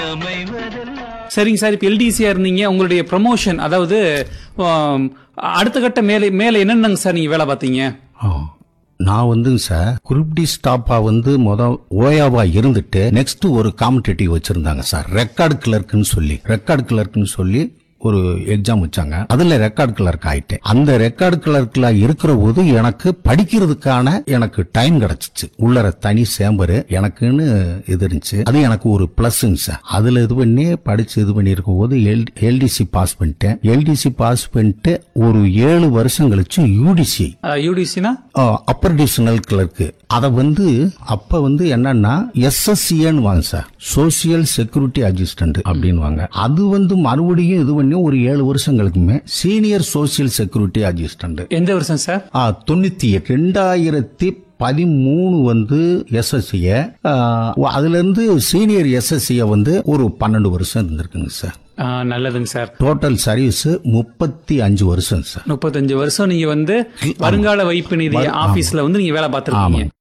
அமைவதெல்லாம் சரிங்க சார் இப்போ எல்டிசியா இருந்தீங்க உங்களுடைய ப்ரமோஷன் அதாவது ஆம், அடுத்த கட்ட மேலே மேலே என்னென்னங்க சார் நீங்க வேலை பார்த்தீங்க ஆ. நான் வந்துங்க சார் குரூப் டி ஸ்டாப்பா வந்து முத ஓயாவா இருந்துட்டு நெக்ஸ்ட் ஒரு காம்படேட்டிவ் வச்சிருந்தாங்க சார் ரெக்கார்டு கிளர்க்குன்னு சொல்லி ரெக்கார்டு கிளர்க்குன்னு சொல்லி ஒரு எக்ஸாம் வச்சாங்க அதுல ரெக்கார்டு கிளர்க் ஆயிட்டேன் அந்த ரெக்கார்டு கிளர்க்ல இருக்கிற போது எனக்கு படிக்கிறதுக்கான எனக்கு டைம் கிடைச்சிச்சு உள்ளர தனி சேம்பரு எனக்குன்னு இது இருந்துச்சு அது எனக்கு ஒரு பிளஸ்ங்க சார் அதுல இது பண்ணி படிச்சு இது பண்ணி இருக்கும் போது எல்டிசி பாஸ் பண்ணிட்டேன் எல்டிசி பாஸ் பண்ணிட்டு ஒரு ஏழு வருஷம் கழிச்சு யூடிசி யூடிசினா அப்பர் டிவிஷனல் கிளர்க்கு அதை வந்து அப்ப வந்து என்னன்னா எஸ்எஸ்சின்னு வாங்க சார் சோசியல் செக்யூரிட்டி அசிஸ்டன்ட் அப்படின்னு வாங்க அது வந்து மறுபடியும் இது பண்ணி ஒரு ஏழு வருஷங்களுக்குமே சீனியர் சோசியல் செக்யூரிட்டி அசிஸ்டன்ட் எந்த வருஷம் சார் தொண்ணூத்தி எட்டு ரெண்டாயிரத்தி பதிமூணு வந்து எஸ்எஸ்சிய அதுல இருந்து சீனியர் எஸ்எஸ்சிய வந்து ஒரு பன்னெண்டு வருஷம் இருந்திருக்குங்க சார் ஆ, நல்லதுங்க சார் டோட்டல் சர்வீஸ் முப்பத்தி அஞ்சு வருஷம் சார் முப்பத்தஞ்சு வருஷம் நீங்க வந்து வருங்கால வைப்பு நிதி ஆபீஸ்ல வந்து நீங்க வேலை பார்த்திருக்கீங்க